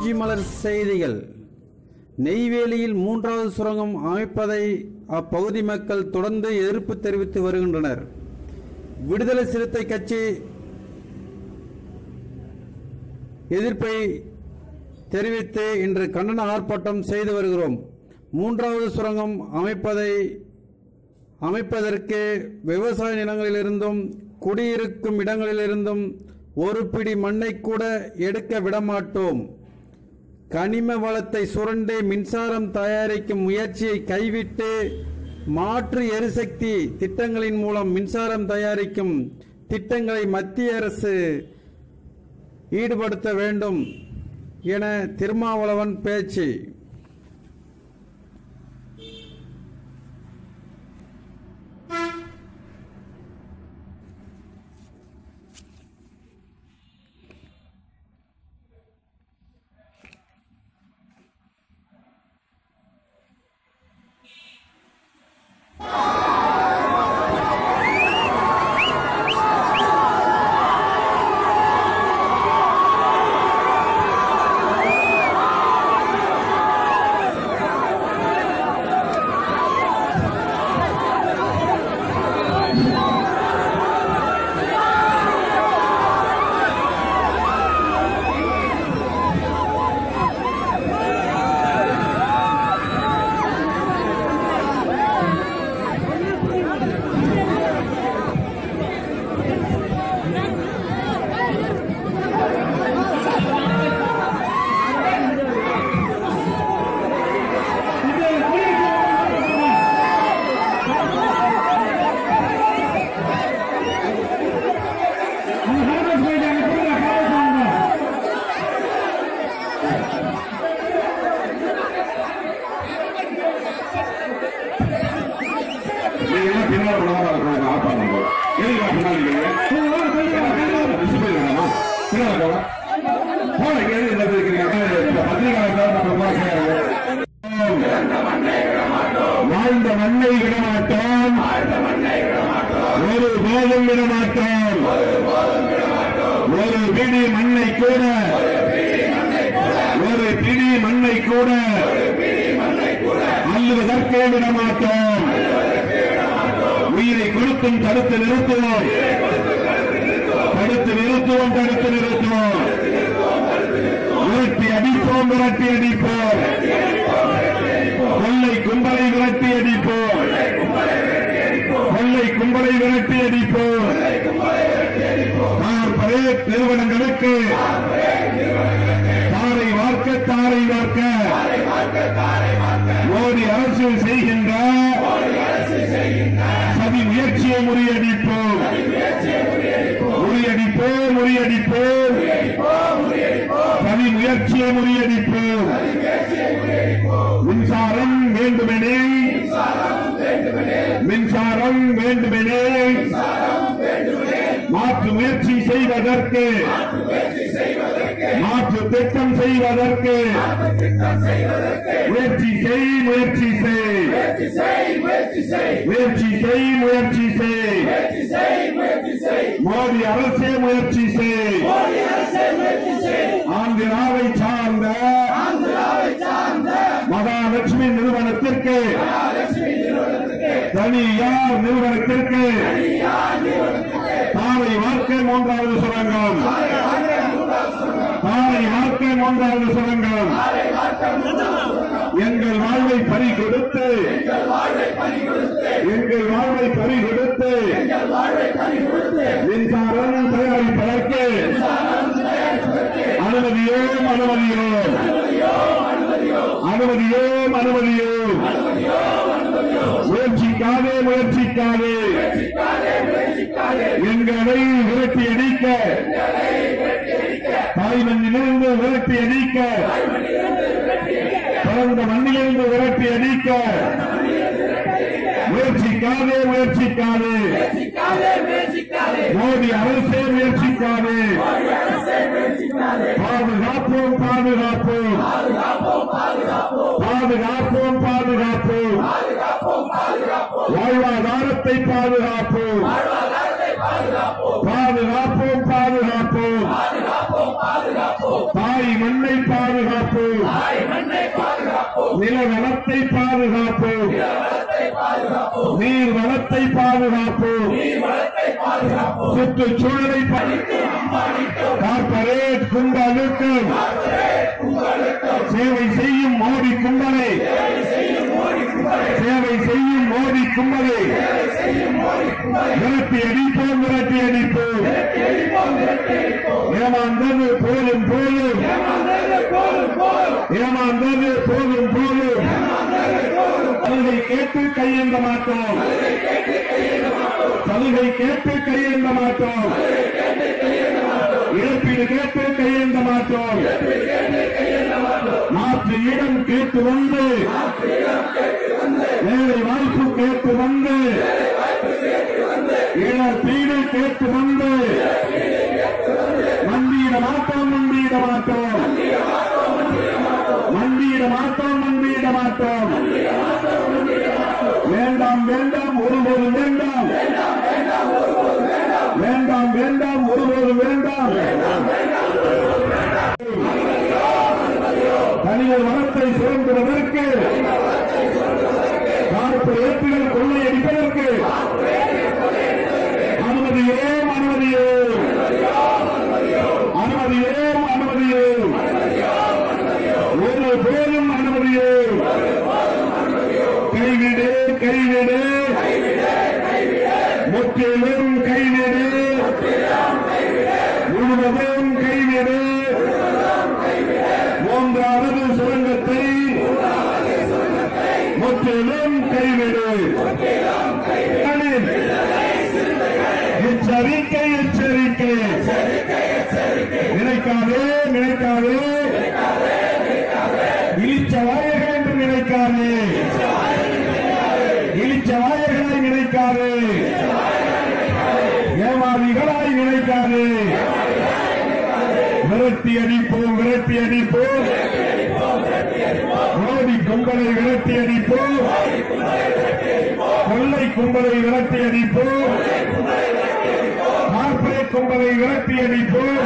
குறிஞ்சி மலர் செய்திகள் நெய்வேலியில் மூன்றாவது சுரங்கம் அமைப்பதை அப்பகுதி மக்கள் தொடர்ந்து எதிர்ப்பு தெரிவித்து வருகின்றனர் விடுதலை சிறுத்தை கட்சி எதிர்ப்பை தெரிவித்து இன்று கண்டன ஆர்ப்பாட்டம் செய்து வருகிறோம் மூன்றாவது சுரங்கம் அமைப்பதை அமைப்பதற்கு விவசாய நிலங்களிலிருந்தும் குடியிருக்கும் இடங்களிலிருந்தும் ஒரு பிடி மண்ணை கூட எடுக்க விடமாட்டோம் கனிம வளத்தை சுரண்டி மின்சாரம் தயாரிக்கும் முயற்சியை கைவிட்டு மாற்று எரிசக்தி திட்டங்களின் மூலம் மின்சாரம் தயாரிக்கும் திட்டங்களை மத்திய அரசு ஈடுபடுத்த வேண்டும் என திருமாவளவன் பேச்சு நீங்க எல்லாம் பின்னால போடாம இருக்கிறாங்க ஆஃப் பண்ணுங்க எதுக்கு பின்னாடி இருக்கீங்க டிசிப்ளின் வேணாமா பின்னால போலாம் போல இங்க எதுக்கு இந்த இடத்துல இருக்கீங்க பத்திரிகை நம்ம போறாங்க வாழ்ந்த மண்ணை விடமாட்டோம் ஒரு போதும் விடமாட்டோம் ஒரு பிடி மண்ணை கூட ஒரு பிடி மண்ணை கூட அள்ளுவதற்கே விடமாட்டோம் உயிரை கொடுத்தும் தடுத்து நிறுத்துவோம் தடுத்து நிறுத்துவோம் தடுத்து நிறுத்துவோம் விரட்டி அடிப்போம் விரட்டி அடிப்போம் கொள்ளை கும்பலை விரட்டி அடிப்போம் கொள்ளை கும்பலை விரட்டி அடிப்போம் கார்பரேட் நிறுவனங்களுக்கு தாரை வார்க்க தாரை வார்க்க மோடி அரசு செய்கின்ற சதி முயற்சியை முறியடிப்போம் முறியடிப்போம் முறியடிப்போம் சதி முயற்சியை முறியடிப்போம் மின்சாரம் வேண்டுமெனில் மின்சாரம் வேண்டுமெனில் மாற்று முயற்சி செய்வதற்கு மாற்று திட்டம் செய்வதற்கு முயற்சி செய் முயற்சி செய் முயற்சி செய் முயற்சி செய் மோடி அரசே முயற்சி செய் ஆந்திராவை சார்ந்த மகாலட்சுமி நிறுவனத்திற்கு தனியார் நிறுவனத்திற்கு தாரை வார்க்கை மூன்றாவது சுரங்கம் தாரை வார்க்கை மூன்றாவது சுரங்கம் எங்கள் வாழ்வை பறி கொடுத்து எங்கள் வாழ்வை பறி கொடுத்து மின்சாரம் தயாரிப்பதற்கு அனுமதியோம் அனுமதியோம் அனுமதியோம் அனுமதியோம் முயற்சிக்காதே முயற்சிக்காதே எங்களை விரட்டி அடிக்க தாய் மண்ணிலிருந்து விரட்டி அடிக்க பிறந்த மண்ணிலிருந்து விரட்டி அடிக்க முயற்சிக்காதே முயற்சிக்காதே மோடி அரசே முயற்சிக்காதே பாதுகாப்போம் பாதுகாப்போம் பாதுகாப்போம் பாதுகாப்போம் வாழ்வாதாரத்தை பாதுகாப்போம் பாதுகாப்போம் பாதுகாப்போம் தாய் மண்ணை பாதுகாப்போம் நில வளத்தை பாதுகாப்போம் நீர் வளத்தை பாதுகாப்போம் சுற்றுச்சூழலை கார்பரேட் கும்பலுக்கும் சேவை செய்யும் மோடி கும்பலை சேவை செய்யும் மோடி கும்பலை விரட்டி அடிப்போம் விரட்டி அடிப்போம் ஏமாந்தது போலும் போலும் ஏமாந்தது போலும் போலும் சலுகை கேட்டு கையெழுந்த மாட்டோம் சலுகை கேட்டு கையெழுந்த மாட்டோம் இழப்பீடு கேட்டு கையெழுந்த மாட்டோம் மாற்று இடம் கேட்டு வந்து வேலை வாய்ப்பு கேட்டு வந்து இழப்பீடு கேட்டு வந்து மண்டியிட மாட்டோம் மண்டியிட மாட்டோம் மண்டியிட மாட்டோம் மண்டியிட மாட்டோம் வேண்டாம் வேண்டாம் ஒருபோதும் வேண்டாம் வேண்டாம் வேண்டாம் ஒருபோதும் வேண்டாம் தனியார் வனத்தை சுரண்டுவதற்கு கார்ப்பரேட்டுகள் கொள்ளையடிப்பதற்கு அனுமதியோம் அனுமதியோம் அனுமதியோம் அனுமதியோம் ஒரு போதும் அனுமதியோம் கைவிடு கைவிடு முற்றிலும் கைவிடு முழுவதும் கைவிடு மூன்றாவது சுரங்கத்தை முற்றிலும் கைவிடு எச்சரிக்கை எச்சரிக்கை நினைக்காதே நினைக்காதே இழிச்ச வாயர்கள் என்று நினைக்காதே இழிச்ச வாயர்களை நினைக்காதே ஏமாளிகளாய் நினைக்காதே விரட்டி அடிப்போம் விரட்டி அடிப்போம் மோடி கும்பலை விரட்டி அடிப்போம் கொள்ளை கும்பலை விரட்டி அடிப்போம் கார்ப்பரேட் கும்பலை விரட்டி அடிப்போம்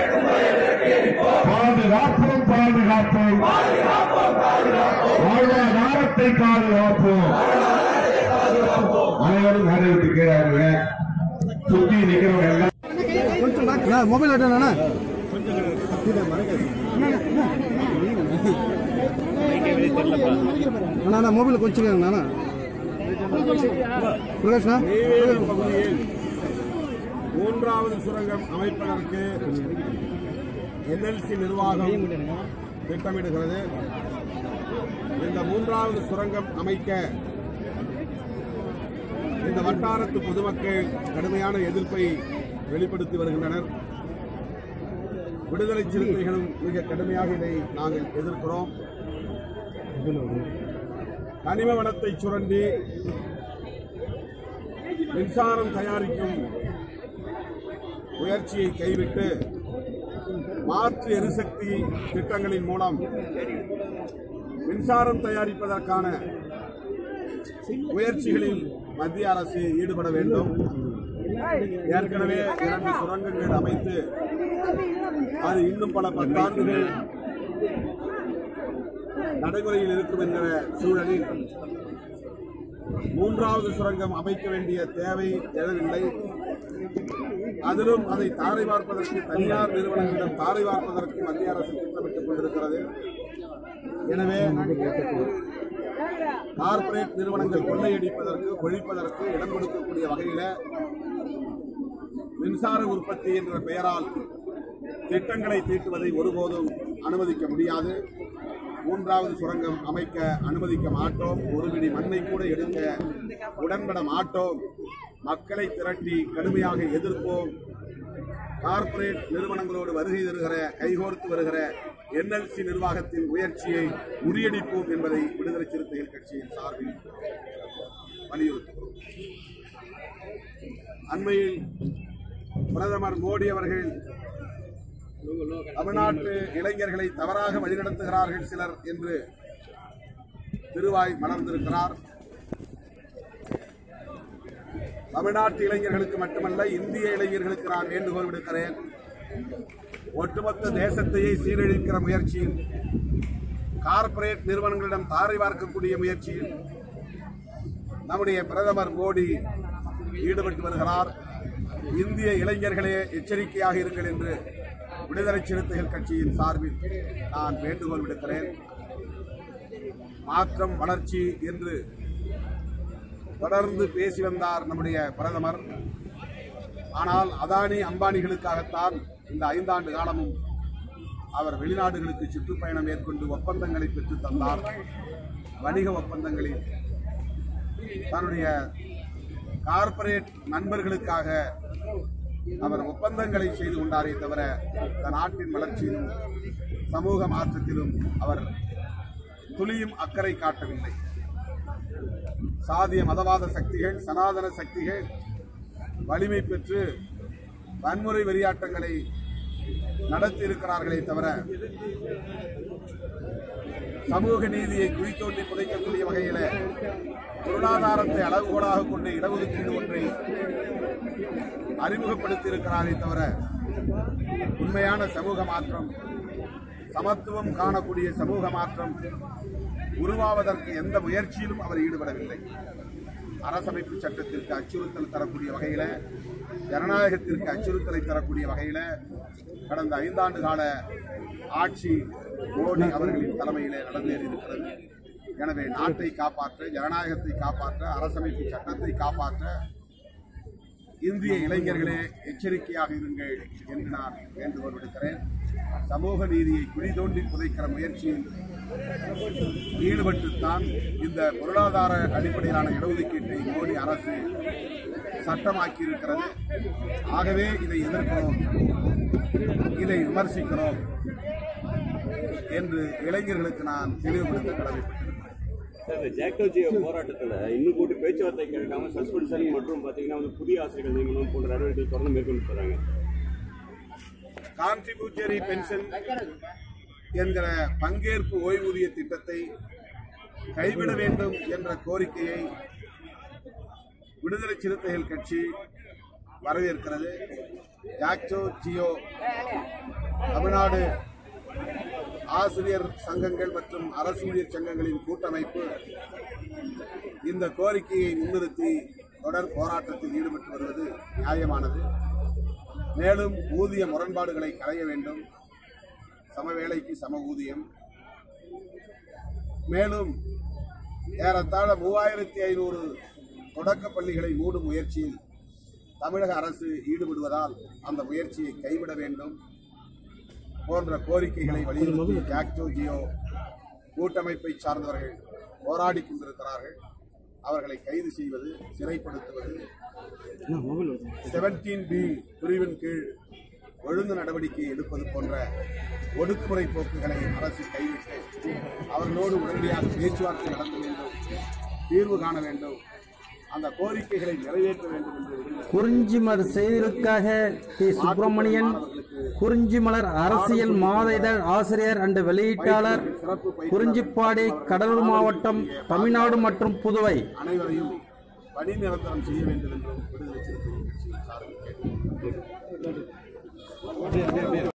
பாதுகாப்போம் பாதுகாப்போம் வாழ்வாதாரத்தை பாதுகாப்போம் அனைவரும் மேலே விட்டு கீழாங்க சுத்தி நிக்கிறவங்க எல்லாம் కొంచెం నా మొబైల్ అడ్డానా అన్నా మొబైల్ కొంచెం నానా பிரகாஷ்ண்ணா நெய்வேலி பகுதியில் மூன்றாவது சுரங்கம் அமைப்பதற்கு என்எல்சி நிர்வாகம் திட்டமிடுகிறது இந்த மூன்றாவது சுரங்கம் அமைக்க இந்த வட்டாரத்து பொதுமக்கள் கடுமையான எதிர்ப்பை வெளிப்படுத்தி வருகின்றனர் விடுதலை சிறுத்தைகளும் மிக கடுமையாக இதை நாங்கள் எதிர்க்கிறோம் கனிம வளத்தை சுரண்டி மின்சாரம் தயாரிக்கும் முயற்சியை கைவிட்டு மாற்று எரிசக்தி திட்டங்களின் மூலம் மின்சாரம் தயாரிப்பதற்கான முயற்சிகளில் மத்திய அரசு ஈடுபட வேண்டும் ஏற்கனவே இரண்டு சுரங்கங்கள் அமைத்து அது இன்னும் பல பத்தாண்டுகள் நடைமுறையில் இருக்கும் என்கிற சூழலில் மூன்றாவது சுரங்கம் அமைக்க வேண்டிய தேவை எழவில்லை அதிலும் அதை தாரை பார்ப்பதற்கு தனியார் நிறுவனங்களிடம் தாரை பார்ப்பதற்கு மத்திய அரசு திட்டமிட்டுக் கொண்டிருக்கிறது எனவே கார்ப்பரேட் நிறுவனங்கள் கொள்ளையடிப்பதற்கு கொழிப்பதற்கு இடம் கொடுக்கக்கூடிய வகையில மின்சார உற்பத்தி என்ற பெயரால் திட்டங்களை தீட்டுவதை ஒருபோதும் அனுமதிக்க முடியாது மூன்றாவது சுரங்கம் அமைக்க அனுமதிக்க மாட்டோம் ஒரு பிடி மண்ணை கூட எடுக்க உடன்பட மாட்டோம் மக்களை திரட்டி கடுமையாக எதிர்ப்போம் கார்ப்பரேட் நிறுவனங்களோடு வருகை தருகிற கைகோர்த்து வருகிற என்எல்சி நிர்வாகத்தின் முயற்சியை முறியடிப்போம் என்பதை விடுதலை சிறுத்தைகள் கட்சியின் சார்பில் வலியுறுத்துகிறோம் அண்மையில் பிரதமர் மோடி அவர்கள் தமிழ்நாட்டு இளைஞர்களை தவறாக வழிநடத்துகிறார்கள் சிலர் என்று திருவாய் மலர்ந்திருக்கிறார் தமிழ்நாட்டு இளைஞர்களுக்கு மட்டுமல்ல இந்திய இளைஞர்களுக்கு நான் வேண்டுகோள் விடுக்கிறேன் ஒட்டுமொத்த தேசத்தையே சீரழிக்கிற முயற்சியில் கார்ப்பரேட் நிறுவனங்களிடம் தாரை பார்க்கக்கூடிய முயற்சியில் நம்முடைய பிரதமர் மோடி ஈடுபட்டு வருகிறார் இந்திய இளைஞர்களே எச்சரிக்கையாக இருங்கள் என்று விடுதலை சிறுத்தைகள் கட்சியின் சார்பில் நான் வேண்டுகோள் விடுக்கிறேன் மாற்றம் வளர்ச்சி என்று தொடர்ந்து பேசி வந்தார் நம்முடைய பிரதமர் ஆனால் அதானி அம்பானிகளுக்காகத்தான் இந்த ஐந்தாண்டு காலமும் அவர் வெளிநாடுகளுக்கு சுற்றுப்பயணம் மேற்கொண்டு ஒப்பந்தங்களை பெற்று தந்தார் வணிக ஒப்பந்தங்களில் தன்னுடைய கார்ப்பரேட் நண்பர்களுக்காக அவர் ஒப்பந்தங்களை செய்து கொண்டாரே தவிர இந்த நாட்டின் வளர்ச்சியிலும் சமூக மாற்றத்திலும் அவர் துளியும் அக்கறை காட்டவில்லை சாதிய மதவாத சக்திகள் சனாதன சக்திகள் வலிமை பெற்று வன்முறை வெறியாட்டங்களை நடத்தி இருக்கிறார்களே தவிர சமூக நீதியை குழித்தோண்டி புதைக்கக்கூடிய வகையில பொருளாதாரத்தை அளவுகோலாக கொண்டு இடஒதுக்கீடு ஒன்றை அறிமுகப்படுத்தி இருக்கிறாரே தவிர உண்மையான சமூக மாற்றம் சமத்துவம் காணக்கூடிய சமூக மாற்றம் உருவாவதற்கு எந்த முயற்சியிலும் அவர் ஈடுபடவில்லை அரசமைப்பு சட்டத்திற்கு அச்சுறுத்தல் தரக்கூடிய வகையில ஜனநாயகத்திற்கு அச்சுறுத்தலை தரக்கூடிய வகையில கடந்த ஐந்தாண்டு கால ஆட்சி மோடி அவர்களின் தலைமையிலே நடந்தேறி இருக்கிறது எனவே நாட்டை காப்பாற்ற ஜனநாயகத்தை காப்பாற்ற அரசமைப்பு சட்டத்தை காப்பாற்ற இந்திய இளைஞர்களே எச்சரிக்கையாக இருங்கள் என்று நான் வேண்டுகோள் விடுக்கிறேன் சமூக நீதியை குழி தோண்டி புதைக்கிற முயற்சியில் ஈடுபட்டுத்தான் இந்த பொருளாதார அடிப்படையிலான இடஒதுக்கீட்டை மோடி அரசு சட்டமாக்கி இருக்கிறது ஆகவே இதை எதிர்க்கிறோம் இதை விமர்சிக்கிறோம் என்று இளைஞர்களுக்கு நான் தெளிவுபடுத்த கடமைப்பட்டிருக்கிறேன் சார் இந்த ஜாக்டோ ஜியோ போராட்டத்தில் இன்னும் கூட்டு பேச்சுவார்த்தை கேட்காம சஸ்பென்ஷன் மற்றும் பார்த்தீங்கன்னா வந்து புதிய ஆசிரியர்கள் நியமனம் போன்ற நடவடிக்கைகள் தொடர்ந்து மேற்கொண்டு வராங்க கான்ட்ரிபியூட்டரி பென்ஷன் என்கிற பங்கேற்பு ஓய்வூதிய திட்டத்தை கைவிட வேண்டும் என்ற கோரிக்கையை விடுதலை சிறுத்தைகள் கட்சி வரவேற்கிறது ஜாக்சோ ஜியோ தமிழ்நாடு ஆசிரியர் சங்கங்கள் மற்றும் அரசு ஊழியர் சங்கங்களின் கூட்டமைப்பு இந்த கோரிக்கையை முன்னிறுத்தி தொடர் போராட்டத்தில் ஈடுபட்டு வருவது நியாயமானது மேலும் ஊதிய முரண்பாடுகளை களைய வேண்டும் சம வேலைக்கு சம ஊதியம் மேலும் ஏறத்தாழ மூவாயிரத்தி ஐநூறு தொடக்க பள்ளிகளை மூடும் முயற்சியில் தமிழக அரசு ஈடுபடுவதால் அந்த முயற்சியை கைவிட வேண்டும் போன்ற கோரிக்கைகளை வலியுறுத்தி ஜாக்டோ ஜியோ கூட்டமைப்பை சார்ந்தவர்கள் போராடி கொண்டிருக்கிறார்கள் அவர்களை கைது செய்வது சிறைப்படுத்துவது செவன்டீன் பி பிரிவின் கீழ் ஒழுங்கு நடவடிக்கை எடுப்பது போன்ற ஒடுக்குமுறை போக்குகளை அரசு கைவிட்டு அவர்களோடு உடனடியாக பேச்சுவார்த்தை நடத்த வேண்டும் தீர்வு காண வேண்டும் அந்த கோரிக்கைகளை நிறைவேற்ற வேண்டும் என்று விடுதலை குறிஞ்சிமலர் செய்திகளுக்காக டி சுப்பிரமணியன் குறிஞ்சிமலர் அரசியல் மாத இதழ் ஆசிரியர் அண்ட் வெளியீட்டாளர் குறிஞ்சிப்பாடி கடலூர் மாவட்டம் தமிழ்நாடு மற்றும் புதுவை அனைவரையும் பணி நிரந்தரம் செய்ய வேண்டும் என்றும் விடுதலை சிறுத்தைகள் கட்சியின் சார்பில் கேட்டுக்கொள்கிறேன்.